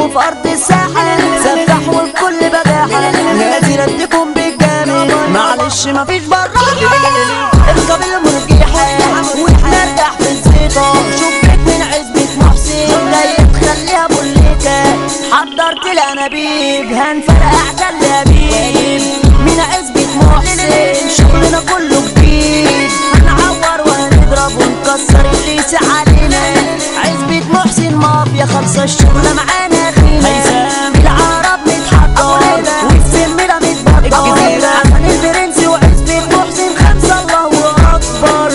في ارض الساحل سفاح والكل بجاحة نازل اديكم بالجامد معلش مفيش براحة اركب المرجيحة ونرجع في الزيطة شبك من عزبة محسن جاي تخليها بوليكا حضرت الانابيب هنفرقع جلابيب من عزبة محسن شغلنا كله جديد هنعور وهنضرب ونكسر اللي يسع علينا عزبة محسن مافيا خلصة الشغلة معانا خينا العرب متحضر والسم ده متبطل حسن الفرنسي وعزبة محسن خمسة الله أكبر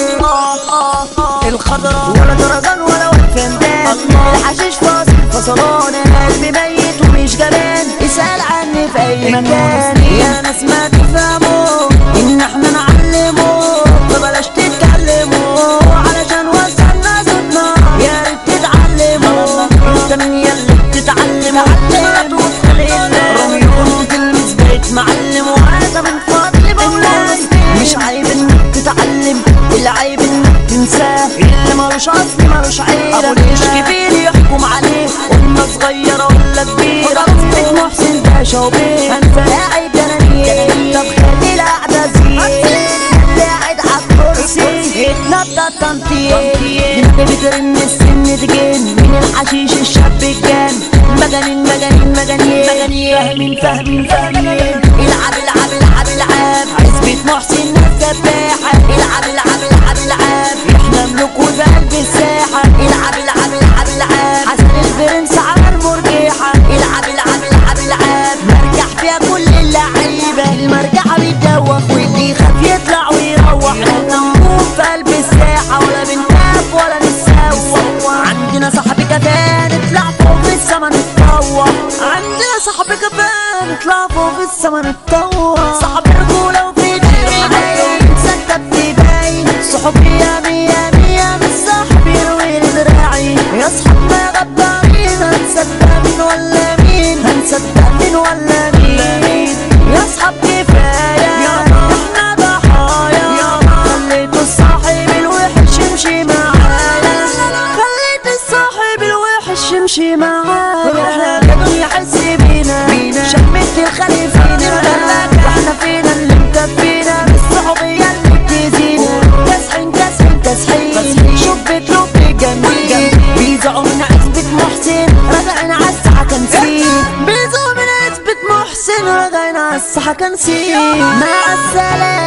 الخضراء ولا طرزان ولا وفندان الحشيش فاصل فصلان قلبي ميت ومش جبان اسأل عني في أي مكان يا ناس ما تفهموا إن احنا نعلمه فبلاش تتكلموا علشان وصلنا صوتنا يا ريت تتعلموا انت مين يلي بتتعلم علم روميو تلمس بقيت معلم وهذا من فضل بالناس مش عيب انك تتعلم العيب انك تنساه اللي ملوش اصل ملوش عيلة ابو ليش كبير يحكم عليه قلنا صغيرة ولا كبيرة بيت محسن باشا وبيه هنفلاعي جنانية طب خلي القعدة زين قاعد عالكرسي اتنطط تنطيط انت بترن السن تجن من الحشيش الشاب الجان مجانين مجانين مجانين مجانين فاهمين فاهمين فاهمين العب العب العب العب عزبة محسن ناس سباحة العب العب العب العب احنا ملوك وفي قلب الساحة العب العب العب العب حسن الفرنس عمل مرجيحة العب العب العب العب مرجح فيها كل اللعيبة المرجحة بيتدوخ واللي يخاف يطلع ويروح احنا نقوم في قلب الساحة ولا بنخاف ولا نتسوق عندنا صاحب كفان نطلع فوق في السما نتطوع عندنا صاحب كفان نطلع فوق في السما نتطوع صاحب رجولة وفي دراعين ستة باين صحابي يا مية مية مش صاحبي يروي دراعي يا صحابنا غدارين هنصدق مين ولا مين هنصدق مين ولا مين يا صحاب كفاية احنا ضحايا خليت الصاحب الوحش يمشي معايا خليت الصاحب الوحش يمشي معايا كان يحس بينا شمت الخلي فينا واحنا فينا اللي مكفينا الصحوبية اللي بتزينا كاسحين كاسحين كاسحين شوف بتلوب جنبي بيزعوا من عزبة محسن رجعنا على الساعة كنسين بيزعوا من عزبة محسن رجعنا على الساعة كنسين مع السلامة